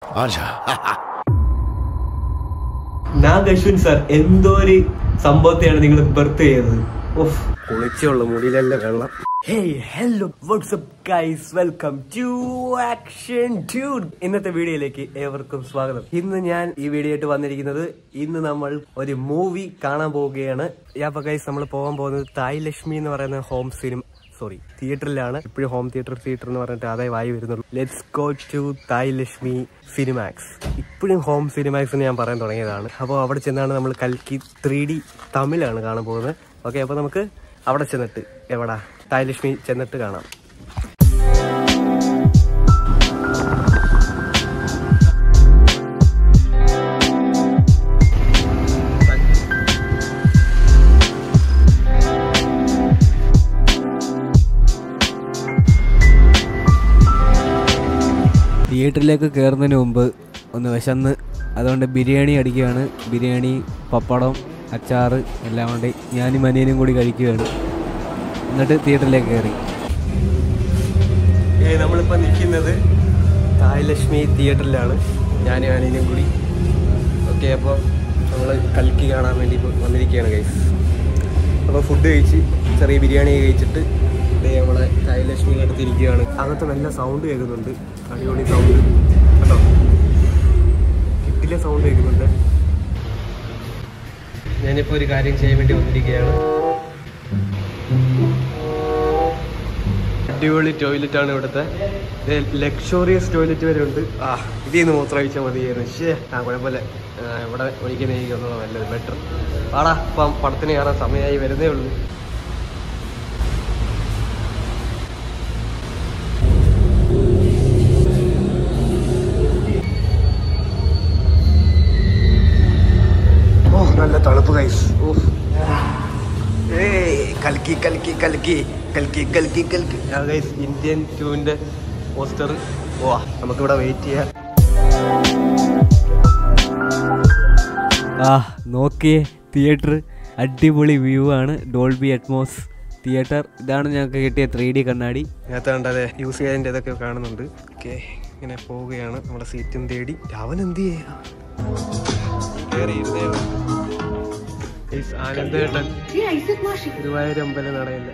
ആജാ Nag Ashwin sir എന്തോ ഒരു സംഭവത്തെയാണ് നിങ്ങൾ ബർത്ത് ചെയ്തത് ഓഫ് കുളിച്ചുള്ള മുടിയിലെല്ലാം വെള്ളം hey hello what's up guys welcome to action ട്യൂഡ് ഇന്നത്തെ വീഡിയോയിലേക്ക് ഏവർക്കും സ്വാഗതം ഇന്ന് ഞാൻ ഈ വീഡിയോ ആയിട്ട് വന്നിരിക്കുന്നത് ഇന്ന് നമ്മൾ ഒരു മൂവി കാണാൻ പോവുകയാണ് യാപ്പ ഗൈസ് നമ്മൾ പോകാൻ പോകുന്നത് തായ് ലക്ഷ്മി എന്ന് പറയുന്ന ഹോം സിനിമ സോറി തിയേറ്ററിലാണ് ഇപ്പോഴും ഹോം തിയേറ്റർ തിയേറ്റർ എന്ന് പറഞ്ഞിട്ട് അതേ വായി വരുന്നുള്ളൂ let's go to Thai Lakshmi Cinemax ഇപ്പോഴും ഹോം സിനിമാക്സ് എന്ന് ഞാൻ പറയാൻ തുടങ്ങിയതാണ് അപ്പോൾ അവിടെ ചെന്നാണ് നമ്മൾ കൽക്കി ത്രീ ഡി തമിഴാണ് കാണാൻ പോകുന്നത് ഓക്കെ അപ്പോൾ നമുക്ക് അവിടെ ചെന്നിട്ട് എവിടാ തായ് ലക്ഷ്മി ചെന്നിട്ട് കാണാം തിയേറ്ററിലേക്ക് കയറുന്നതിന് മുമ്പ് ഒന്ന് വിശന്ന് അതുകൊണ്ട് ബിരിയാണി അടിക്കുകയാണ് ബിരിയാണി പപ്പടം അച്ചാറ് എല്ലാം കൊണ്ട് ഞാനും അനിയനും കൂടി കഴിക്കുകയാണ് എന്നിട്ട് തിയേറ്ററിലേക്ക് കയറി നമ്മളിപ്പോൾ നിൽക്കുന്നത് തായ് ലക്ഷ്മി തിയേറ്ററിലാണ് ഞാനും അനിയനും കൂടി ഓക്കെ അപ്പോൾ നമ്മൾ കൽക്കി കാണാൻ വേണ്ടി ഇപ്പോൾ വന്നിരിക്കുകയാണ് ഗൈസ് അപ്പോൾ ഫുഡ് കഴിച്ച് ചെറിയ ബിരിയാണി കഴിച്ചിട്ട് ദേ നമ്മളെ തായ് ലക്ഷ്മി അടുത്തിരിക്കുകയാണ് അകത്ത് നല്ല സൗണ്ട് കേൾക്കുന്നുണ്ട് അടിപൊളി സൗണ്ട് കേട്ടോ കിട്ടില്ല സൗണ്ട് കേൾക്കുന്നുണ്ട് ഞാനിപ്പോൾ ഒരു കാര്യം ചെയ്യാൻ വേണ്ടി വന്നിരിക്കുകയാണ് അടിപൊളി ടോയ്ലറ്റ് ആണ് ഇവിടുത്തെ ലക്ഷറിയസ് ടോയ്ലറ്റ് വരെ ഉണ്ട് ആ ഇതിൽ നിന്ന് മൂത്രം ഒഴിച്ചാൽ മതിയായിരുന്നു ശേ ആ കുഴപ്പമില്ല ആ, ഇവിടെ ഒഴിക്കുന്ന എനിക്ക് ഒന്നുകൂടെ നല്ലത് ബെറ്റർ ആടാ ഇപ്പം പടത്തിന് കയറാൻ സമയമായി വരുന്നേ ഉള്ളൂ ഓ നല്ല തണുപ്പ് കൈസ് ഓ ഏയ് കൽക്കി കൽക്കി കൽക്കി കൽക്കി കൽക്കി കൽക്കി ആ ഗൈസ് ഇന്ത്യൻ ടൂവിന്റെ പോസ്റ്റർ ഓ നമുക്കിവിടെ വെയിറ്റ് ചെയ്യാം ആ നോക്കിയേ തിയേറ്റർ അടിപൊളി വ്യൂ ആണ് ഡോൾബി അറ്റ്മോസ് തിയേറ്റർ ഇതാണ് ഞങ്ങൾക്ക് കിട്ടിയ ത്രീ ഡി കണ്ണാടി ഇതിനകത്ത് കണ്ടതെ യൂസ് ചെയ്തതിൻ്റെ ഇതൊക്കെ കാണുന്നുണ്ട് ഓക്കെ ഇങ്ങനെ പോവുകയാണ് നമ്മുടെ സീറ്റും തേടി അവൻ എന്ത് ചെയ്യാ കയറി ഇരുന്നേ ഉള്ളൂ. ഗൈസ്, ആനന്ദേട്ടൻ ഗുരുവായൂർ അമ്പലം നടയില്ല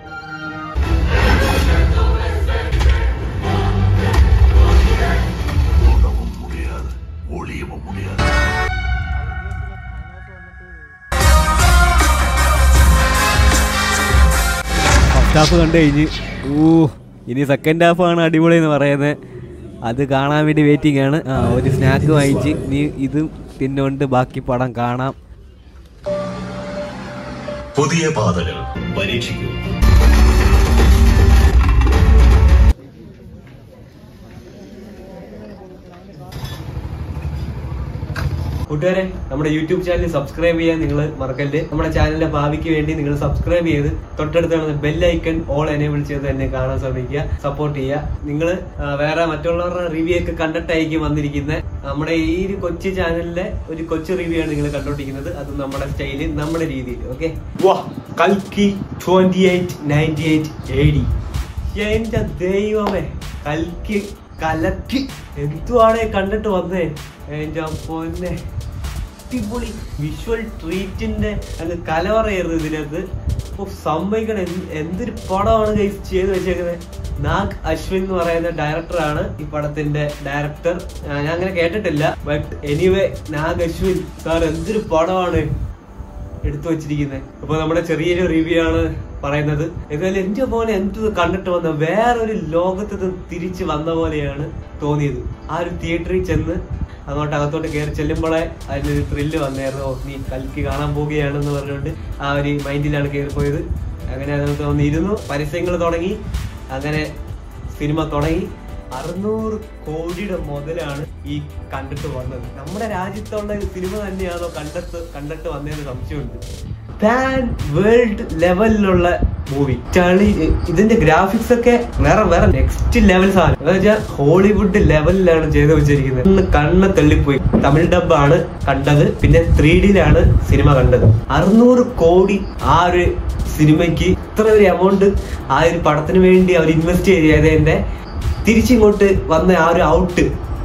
ഫസ്റ്റ് ഹാഫ് കണ്ടു കഴിഞ്ഞ് ഊ ഇനി സെക്കൻഡ് ഹാഫ് ആണ് അടിപൊളി എന്ന് പറയുന്നത് അത് കാണാൻ വേണ്ടി വെയിറ്റിംഗ് ആണ് ആ ഒരു സ്നാക്ക് വാങ്ങിച്ച് നീ ഇതും തിന്നുകൊണ്ട് ബാക്കി പടം കാണാം പുതിയ പാതകൾ പരീക്ഷിക്കൂ കൂട്ടുകാരെ നമ്മുടെ യൂട്യൂബ് ചാനൽ സബ്സ്ക്രൈബ് ചെയ്യാൻ നിങ്ങൾ മറക്കല്ല് നമ്മുടെ ചാനലിന്റെ ഭാവിക്ക് വേണ്ടി നിങ്ങൾ സബ്സ്ക്രൈബ് ചെയ്ത് തൊട്ടടുത്ത് കാണുന്ന ബെല്ലൈക്കൺ ഓൾ എനേബിൾ ചെയ്ത് തന്നെ കാണാൻ ശ്രമിക്കുക സപ്പോർട്ട് ചെയ്യുക നിങ്ങൾ വേറെ മറ്റുള്ളവരുടെ റിവ്യൂ ഒക്കെ കണ്ടിട്ടായിരിക്കും വന്നിരിക്കുന്നത് നമ്മുടെ ഈ ഒരു കൊച്ചു ചാനലിലെ ഒരു കൊച്ചു റിവ്യൂ ആണ് നിങ്ങൾ കണ്ടോണ്ടിരിക്കുന്നത് അത് നമ്മുടെ സ്റ്റൈല് നമ്മുടെ രീതിയിൽ ഓക്കെ കൽക്കി twenty eight ninety eight A D എന്റെ ദൈവമേ കൽക്കി കലക്കി എന്തുവാണേ കണ്ടിട്ട് വന്നേ എന്റെ പൊന്നെ അടിപൊളി വിഷ്വൽ ട്രീറ്റിന്റെ അങ്ങ് കലവറയായിരുന്നു ഇതിനകത്ത് ഓ സമ്മതിക്കണം എന്ത് എന്തൊരു പടമാണ് ഗൈസ് ചെയ്ത് വെച്ചേക്കുന്നത് നാഗ് അശ്വിൻ എന്ന് പറയുന്ന ഡയറക്ടറാണ് ഈ പടത്തിന്റെ ഡയറക്ടർ ഞാൻ അങ്ങനെ കേട്ടിട്ടില്ല but anyway Nag Ashwin sir എന്തൊരു പടമാണ് എടുത്തു വെച്ചിരിക്കുന്നത് അപ്പൊ നമ്മുടെ ചെറിയൊരു റിവ്യൂ ആണ് പറയുന്നത് എന്നാലും എന്റെ പോലെ എന്ത് കണ്ടിട്ട് വന്ന വേറൊരു ലോകത്ത് നിന്ന് തിരിച്ചു വന്ന പോലെയാണ് തോന്നിയത് ആ ഒരു തിയേറ്ററിൽ ചെന്ന് അങ്ങോട്ട് അകത്തോട്ട് കയറി ചെല്ലുമ്പോഴേ അതിനൊരു ത്രില്ല് വന്നായിരുന്നു ഓ നീ കൽക്കി കാണാൻ പോവുകയാണെന്ന് പറഞ്ഞുകൊണ്ട് ആ ഒരു മൈൻഡിലാണ് കയറിപ്പോയത് അങ്ങനെ അതിനകത്ത് വന്നിരുന്നു പരസ്യങ്ങൾ തുടങ്ങി അങ്ങനെ സിനിമ തുടങ്ങി അറുന്നൂറ് കോടിയുടെ മുതലാണ് ഈ കണ്ടിട്ട് വന്നത് നമ്മുടെ രാജ്യത്തുള്ള ഒരു സിനിമ തന്നെയാണോ കണ്ടിട്ട് കണ്ടിട്ട് വന്നതെന്ന് സംശയമുണ്ട് പാൻ വേൾഡ് ലെവലിലുള്ള മൂവി ചളി ഇതിന്റെ ഗ്രാഫിക്സ് ഒക്കെ വേറെ വേറെ നെക്സ്റ്റ് ലെവൽ സാധനം എന്ന് വെച്ചാൽ ഹോളിവുഡ് ലെവലിലാണ് ചെയ്ത് വെച്ചിരിക്കുന്നത് കണ്ണ് കണ്ണ് തള്ളിപ്പോയി തമിഴ് ഡബ്ബാണ് കണ്ടത് പിന്നെ ത്രീ ഡിയിലാണ് സിനിമ കണ്ടത് അറുന്നൂറ് കോടി ആ ഒരു സിനിമയ്ക്ക് ഇത്ര ഒരു എമൗണ്ട് ആ ഒരു പടത്തിന് വേണ്ടി അവർ ഇൻവെസ്റ്റ് ചെയ്തതിന്റെ തിരിച്ചിങ്ങോട്ട് വന്ന ആ ഒരു ഔട്ട്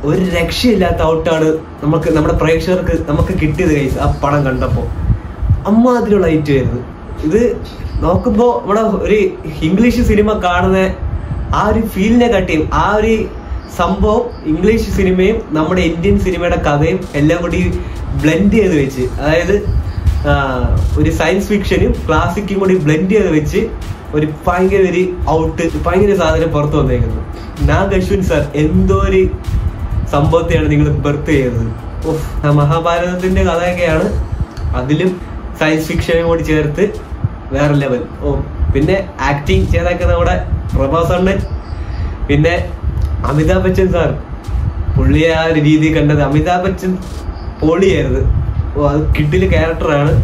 ഒരു രക്ഷയില്ലാത്ത ഔട്ടാണ് നമുക്ക് നമ്മുടെ പ്രേക്ഷകർക്ക് നമുക്ക് കിട്ടിയത് കൈസ് ആ പടം കണ്ടപ്പോൾ അമ്മാതിരിയുള്ള ഐറ്റ് ആയിരുന്നു ഇത് നോക്കുമ്പോൾ നമ്മുടെ ഒരു ഇംഗ്ലീഷ് സിനിമ കാണുന്ന ആ ഒരു ഫീലിനെ കാട്ടിയും ആ ഒരു സംഭവം ഇംഗ്ലീഷ് സിനിമയും നമ്മുടെ ഇന്ത്യൻ സിനിമയുടെ കഥയും എല്ലാം കൂടി ബ്ലെൻഡ് ചെയ്ത് വെച്ച് അതായത് ആ, ഒരു സയൻസ് ഫിക്ഷനും ക്ലാസിക്കും കൂടി ബ്ലെൻഡ് ചെയ്ത് വെച്ച് ഒരു ഭയങ്കര ഒരു ഔട്ട് ഭയങ്കര സാധനം പുറത്തു വന്നേക്കുന്നു നാഗ് അശ്വിൻ സാർ എന്തോ ഒരു സംഭവത്തെയാണ് നിങ്ങൾ ബർത്ത് ചെയ്തത് ഉഫ്, ആ മഹാഭാരതത്തിന്റെ കഥയൊക്കെയാണ് അതിലും സയൻസ് ഫിക്ഷനും കൂടി ചേർത്ത് വേറെ ലെവൽ ഓ പിന്നെ ആക്ടിങ് ചെയ്തൊക്കെ നമ്മുടെ പ്രഭാസ് അണ്ണൻ പിന്നെ അമിതാഭ് ബച്ചൻ സാർ പുള്ളിയെ ആ ഒരു രീതി കണ്ടത് അമിതാഭ് ബച്ചൻ പൊളിയായിരുന്നു ഓ അത് കിഡില് ക്യാരക്ടറാണ്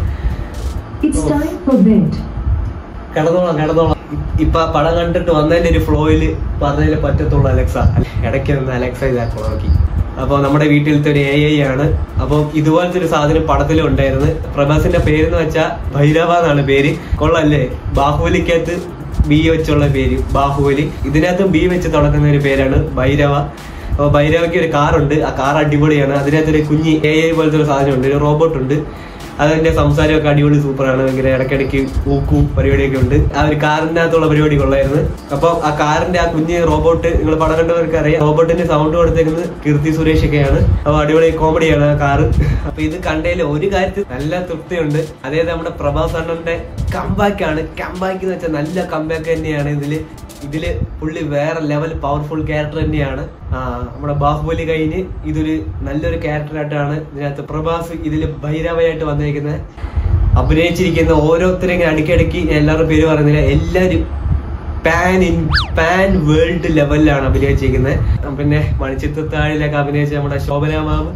It's time for bed. കിടന്നോളാം കിടന്നോളാം ഇ- ഇപ്പൊ ആ പടം കണ്ടിട്ട് വന്നതിന്റെ ഒരു ഫ്ലോയില് പറഞ്ഞതിൽ പറ്റത്തുള്ളൂ അലക്സ ഇടയ്ക്ക് നിന്ന് അലക്സ ഇതാക്കണം നോക്കി അപ്പോൾ നമ്മുടെ വീട്ടിലത്തെ ഒരു എ ഐ ആണ് അപ്പം ഇതുപോലത്തെ ഒരു സാധനം പടത്തിലും ഉണ്ടായിരുന്നു പ്രഭാസിന്റെ പേരെന്ന് വെച്ചാൽ ഭൈരവ എന്നാണ് പേര് കൊള്ളല്ലേ ബാഹുബലിക്കകത്ത് ബി വെച്ചുള്ള പേര് ബാഹുബലി ഇതിനകത്തും ബി വെച്ച് തുടങ്ങുന്ന ഒരു പേരാണ് ഭൈരവ അപ്പോൾ ഭൈരവയ്ക്ക് ഒരു കാറുണ്ട് ആ കാർ അടിപൊളിയാണ് അതിനകത്തൊരു കുഞ്ഞി എ ഐ പോലത്തെ ഒരു സാധനമുണ്ട് ഒരു റോബോട്ട് ഉണ്ട് അതിന്റെ സംസാരമൊക്കെ അടിപൊളി സൂപ്പറാണ് ഭയങ്കര ഇടയ്ക്കിടയ്ക്ക് ഊക്കും പരിപാടിയൊക്കെ ഉണ്ട് ആ ഒരു കാറിനകത്തുള്ള പരിപാടി കൊള്ളായിരുന്നു അപ്പൊ ആ കാറിന്റെ ആ കുഞ്ഞ് റോബോട്ട് നിങ്ങൾ പടം കണ്ടവർക്ക് അറിയാം റോബോട്ടിന്റെ സൗണ്ട് കൊടുത്തേക്കുന്നത് കീർത്തി സുരേഷ് ഒക്കെയാണ് അപ്പൊ അടിപൊളി കോമഡിയാണ് ആ കാറ് അപ്പൊ ഇത് കണ്ടതിൽ ഒരു കാര്യത്തിൽ നല്ല തൃപ്തിയുണ്ട് അതായത് നമ്മുടെ പ്രഭാസ് അണ്ണന്റെ കംബാക്ക് ആണ് കംബാക്ക് എന്ന് വെച്ചാൽ നല്ല കംബാക്ക് തന്നെയാണ് ഇതില് ഇതില് പുള്ളി വേറെ ലെവൽ പവർഫുൾ ക്യാരക്ടർ തന്നെയാണ് ആ, നമ്മുടെ ബാഹുബലി കഴിഞ്ഞ് ഇതൊരു നല്ലൊരു ക്യാരക്ടറായിട്ടാണ് ഇതിനകത്ത് പ്രഭാസ് ഇതിൽ ഭൈരവയായിട്ട് വന്നിരിക്കുന്നത് അഭിനയിച്ചിരിക്കുന്ന ഓരോരുത്തരും ഇങ്ങനെ അടിക്കടിക്ക് ഞാൻ എല്ലാവരുടെ പേര് പറയുന്നില്ല എല്ലാവരും പാൻ ഇൻ പാൻ വേൾഡ് ലെവലിലാണ് അഭിനയിച്ചിരിക്കുന്നത് പിന്നെ മണിച്ചിത്രത്താഴിലൊക്കെ അഭിനയിച്ച നമ്മുടെ ശോഭന മാമ്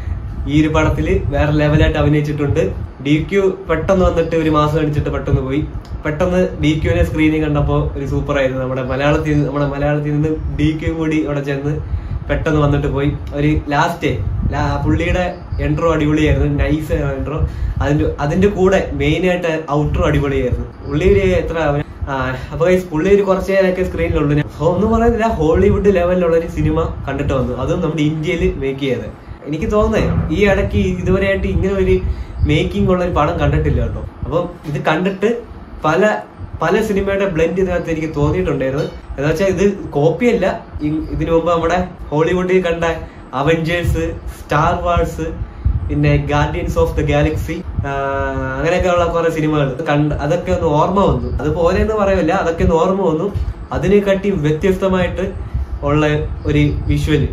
ഈ ഒരു പടത്തില് വേറെ ലെവലായിട്ട് അഭിനയിച്ചിട്ടുണ്ട് ഡി ക്യു പെട്ടെന്ന് വന്നിട്ട് ഒരു മാസം അടിച്ചിട്ട് പെട്ടെന്ന് പോയി പെട്ടെന്ന് ഡി ക്യുവിനെ സ്ക്രീനിൽ കണ്ടപ്പോൾ ഒരു സൂപ്പർ ആയിരുന്നു നമ്മുടെ മലയാളത്തിൽ നിന്ന് നമ്മുടെ മലയാളത്തിൽ നിന്ന് ഡി ക്യു കൂടി അവിടെ ചെന്ന് പെട്ടെന്ന് വന്നിട്ട് പോയി ഒരു ലാസ്റ്റ് പുള്ളിയുടെ എൻട്രോ അടിപൊളിയായിരുന്നു നൈസ് എൻട്രോ അതിന്റെ അതിന്റെ കൂടെ മെയിൻ ആയിട്ട് ഔട്ട്രോ അടിപൊളിയായിരുന്നു പുള്ളി ഒരു എത്ര അവന് ആ, അപ്പൊ guys, പുള്ളി ഒരു കുറച്ച് നേരമൊക്കെ സ്ക്രീനിലുള്ളൂ ഞാൻ ഒന്നും പറയുന്നില്ല ഹോളിവുഡ് ലെവലിലുള്ള ഒരു സിനിമ കണ്ടിട്ട് വന്നു അതും നമ്മുടെ ഇന്ത്യയിൽ മേക്ക് ചെയ്തത് എനിക്ക് തോന്നുന്നത് ഈ ഇടയ്ക്ക് ഇതുവരെയായിട്ട് ഇങ്ങനെ ഒരു മേക്കിംഗ് ഉള്ള ഒരു പടം കണ്ടിട്ടില്ല കേട്ടോ അപ്പം ഇത് കണ്ടിട്ട് പല പല സിനിമയുടെ ബ്ലെൻഡ് ഇതിനകത്ത് എനിക്ക് തോന്നിയിട്ടുണ്ടായിരുന്നു എന്ന് വെച്ചാൽ ഇത് കോപ്പിയല്ല ഇ- ഇതിനു മുമ്പ് നമ്മുടെ ഹോളിവുഡിൽ കണ്ട അവഞ്ചേഴ്സ് സ്റ്റാർ വാഴ്സ് പിന്നെ ഗാർഡിയൻസ് ഓഫ് ദ ഗാലക്സി അങ്ങനെയൊക്കെയുള്ള കുറെ സിനിമകൾ കണ്ട് അതൊക്കെ ഒന്ന് ഓർമ്മ വന്നു അതുപോലെ എന്ന് പറയില്ല അതൊക്കെ ഒന്ന് ഓർമ്മ വന്നു അതിനെക്കാട്ടി വ്യത്യസ്തമായിട്ട് ഉള്ള ഒരു വിഷ്വല്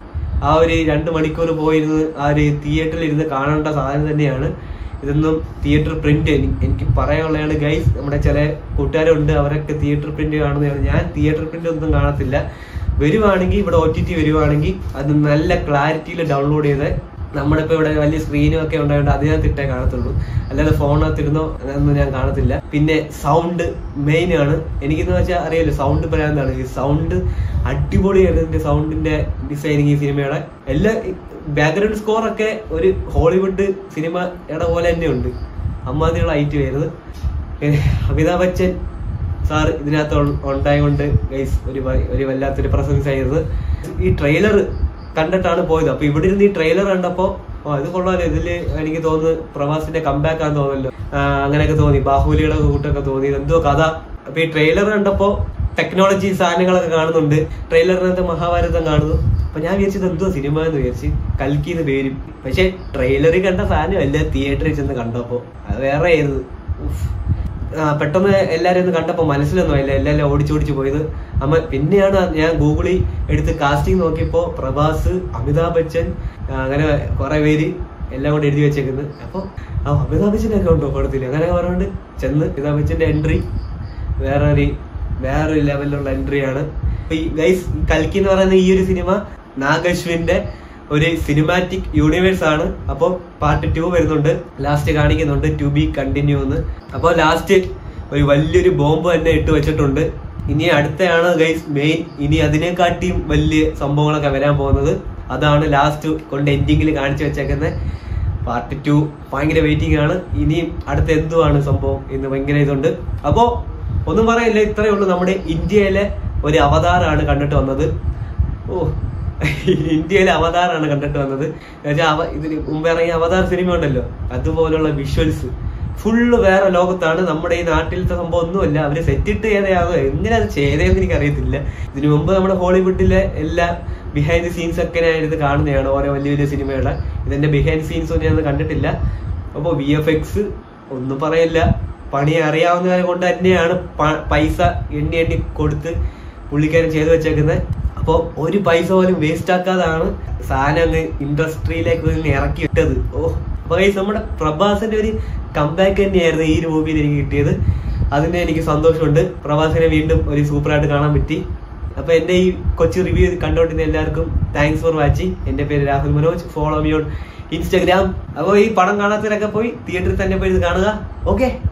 ആ ഒരു രണ്ട് മണിക്കൂർ പോയിരുന്ന് ആ ഒരു തിയേറ്ററിൽ ഇരുന്ന് കാണേണ്ട സാധനം തന്നെയാണ് ഇതൊന്നും തിയേറ്റർ പ്രിന്റ് എനിക്ക് പറയാനുള്ളതാണ് ഗൈസ് നമ്മുടെ ചില കൂട്ടുകാരുണ്ട് അവരൊക്കെ തിയേറ്റർ പ്രിന്റ് കാണുന്നതാണ് ഞാൻ തിയേറ്റർ പ്രിന്റ് ഒന്നും കാണത്തില്ല വരുവാണെങ്കിൽ ഇവിടെ ഒ ടി ടി വരുവാണെങ്കിൽ അത് നല്ല ക്ലാരിറ്റിയിൽ ഡൗൺലോഡ് ചെയ്ത് നമ്മുടെ ഇപ്പൊ ഇവിടെ വലിയ സ്ക്രീനും ഒക്കെ ഉണ്ടായതുകൊണ്ട് അതിനകത്ത് ഇട്ടേ കാണത്തുള്ളൂ അല്ലാതെ ഫോണിനകത്ത് ഇരുന്നോ അതൊന്നും ഞാൻ കാണത്തില്ല പിന്നെ സൗണ്ട് മെയിൻ ആണ് എനിക്കെന്ന് വെച്ചാൽ അറിയാലോ സൗണ്ട് പറയാന്താണ് ഈ സൗണ്ട് അടിപൊളിയാണ് ഇതിന്റെ സൗണ്ടിന്റെ ഡിസൈനിങ് ഈ സിനിമയുടെ എല്ലാ ബാക്ക്ഗ്രൗണ്ട് സ്കോർ ഒക്കെ ഒരു ഹോളിവുഡ് സിനിമയുടെ പോലെ തന്നെ ഉണ്ട് അമ്മാതിരിയുള്ള ഐറ്റ് വരുന്നത് അമിതാഭ് ബച്ചൻ സാർ ഇതിനകത്ത് ഉൾ- ഉണ്ടായതുകൊണ്ട് ഗൈസ് ഒരു വ- ഒരു വല്ലാത്തൊരു പ്രസൻസ് ആയിരുന്നു ഈ ട്രെയിലർ കണ്ടിട്ടാണ് പോയത് അപ്പൊ ഇവിടെ ഇരുന്ന് ഈ ട്രെയിലർ കണ്ടപ്പോ ഓ ഇത് കൊള്ളാലോ ഇതില് എനിക്ക് തോന്നുന്നു പ്രവാസിന്റെ കംബാക്ക് ആണെന്ന് തോന്നല്ലോ ആ, അങ്ങനെയൊക്കെ തോന്നി ബാഹുബലിയുടെ കൂട്ടൊക്കെ തോന്നി എന്തോ കഥ അപ്പൊ ഈ ട്രെയിലർ കണ്ടപ്പോ ടെക്നോളജി സാധനങ്ങളൊക്കെ കാണുന്നുണ്ട് ട്രെയിലറിനകത്ത് മഹാഭാരതം കാണുന്നു അപ്പൊ ഞാൻ വിചാരിച്ചത് എന്തോ സിനിമ എന്ന് വിചാരിച്ച് കൽക്കിന്ന് പേരും പക്ഷെ ട്രെയിലറിൽ കണ്ട സാധനം അല്ല തിയേറ്ററിൽ ചെന്ന് കണ്ടപ്പോ അത് വേറെ ആയിരുന്നു ഉഫ്. ആ, പെട്ടെന്ന് എല്ലാരും ഒന്ന് കണ്ടപ്പോ മനസ്സിലൊന്നും ആയില്ല എല്ലാരും ഓടിച്ചോടിച്ച് പോയത് അമ്മ പിന്നെയാണ് ഞാൻ ഗൂഗിളിൽ എടുത്ത് കാസ്റ്റിംഗ് നോക്കിയപ്പോ പ്രഭാസ് അമിതാഭ് ബച്ചൻ ആ, അങ്ങനെ കുറെ പേര് എല്ലാം കൂടെ എഴുതി വെച്ചേക്കുന്നത് അപ്പൊ ആ അമിതാഭ് ബച്ചനൊക്കെ ഉണ്ടോ പടത്തില് അങ്ങനെ പറഞ്ഞുകൊണ്ട് ചെന്ന് അമിതാഭ് ബച്ചന്റെ എൻട്രി വേറെ ഒരു വേറൊരു ലെവലിലുള്ള എൻട്രിയാണ് അപ്പൊ ഈ ഗൈസ് കൽക്കി എന്ന് പറയുന്ന ഈ ഒരു സിനിമ നാഗശ്വിന്റെ ഒരു സിനിമാറ്റിക് യൂണിവേഴ്സ് ആണ് അപ്പോൾ പാർട്ട് ടു വരുന്നുണ്ട് ലാസ്റ്റ് കാണിക്കുന്നുണ്ട് ടു ബി കണ്ടിന്യൂ എന്ന് അപ്പോൾ ലാസ്റ്റ് ഒരു വലിയൊരു ബോംബ് തന്നെ ഇട്ട് വെച്ചിട്ടുണ്ട് ഇനി അടുത്തയാണ് ഗൈസ് മെയിൻ ഇനി അതിനെക്കാട്ടിയും വലിയ സംഭവങ്ങളൊക്കെ വരാൻ പോകുന്നത് അതാണ് ലാസ്റ്റ് കൊണ്ട് എൻഡിങ്ങിൽ കാണിച്ചു വെച്ചേക്കുന്നത് പാർട്ട് ടു ഭയങ്കര വെയിറ്റിംഗ് ആണ് ഇനിയും അടുത്ത എന്തുവാണ് സംഭവം എന്ന് ഭയങ്കര ഇതുണ്ട് അപ്പോ ഒന്നും പറയില്ല ഇത്രയേ ഉള്ളൂ നമ്മുടെ ഇന്ത്യയിലെ ഒരു അവതാരമാണ് കണ്ടിട്ട് വന്നത് ഓ ഇന്ത്യയിലെ അവതാറാണ് കണ്ടിട്ട് വന്നത് എന്നുവെച്ചാൽ അവ ഇതിന് മുമ്പ് ഇറങ്ങിയ അവതാർ സിനിമ ഉണ്ടല്ലോ അതുപോലുള്ള വിഷ്വൽസ് ഫുള്ള് വേറെ ലോകത്താണ് നമ്മുടെ ഈ നാട്ടിലത്തെ സംഭവം ഒന്നുമല്ല അവര് സെറ്റിട്ട് ചെയ്തയാണോ എങ്ങനെ അത് ചെയ്തതെന്ന് എനിക്ക് അറിയത്തില്ല ഇതിനു മുമ്പ് നമ്മുടെ ഹോളിവുഡിലെ എല്ലാ ബിഹൈൻഡ് ദി സീൻസ് ഒക്കെ ഞാൻ ഇത് കാണുന്നതാണ് ഓരോ വലിയ വലിയ സിനിമയുടെ ഇതിന്റെ ബിഹൈൻഡ് സീൻസ് ഒന്നും ഞാൻ കണ്ടിട്ടില്ല അപ്പോൾ വി എഫ് എക്സ് ഒന്നും പറയില്ല പണി അറിയാവുന്നവരെ കൊണ്ട് തന്നെയാണ് പ- പൈസ എണ്ണി എണ്ണി കൊടുത്ത് പുള്ളിക്കാരൻ ചെയ്തു വെച്ചേക്കുന്നത് അപ്പോൾ ഒരു പൈസ പോലും വേസ്റ്റ് ആക്കാതാണ് സാധനം അങ്ങ് ഇൻഡസ്ട്രിയിലേക്ക് നിന്ന് ഇറക്കി ഇട്ടത് ഓ അപ്പൊ guys, നമ്മുടെ പ്രഭാസിന്റെ ഒരു കമ്പാക്ക് തന്നെയായിരുന്നു ഈ മൂവിയിൽ എനിക്ക് കിട്ടിയത് അതിന് എനിക്ക് സന്തോഷമുണ്ട് പ്രഭാസിനെ വീണ്ടും ഒരു സൂപ്പറായിട്ട് കാണാൻ പറ്റി അപ്പൊ എന്റെ ഈ കൊച്ചു റിവ്യൂ കണ്ടോണ്ടിരുന്ന എല്ലാവർക്കും താങ്ക്സ് ഫോർ വാച്ചിങ് എന്റെ പേര് Rahul Manoj follow me on Instagram അപ്പോൾ ഈ പടം കാണാത്തവരൊക്കെ പോയി തിയേറ്ററിൽ തന്നെ പോയി ഇത് കാണുക ഓക്കെ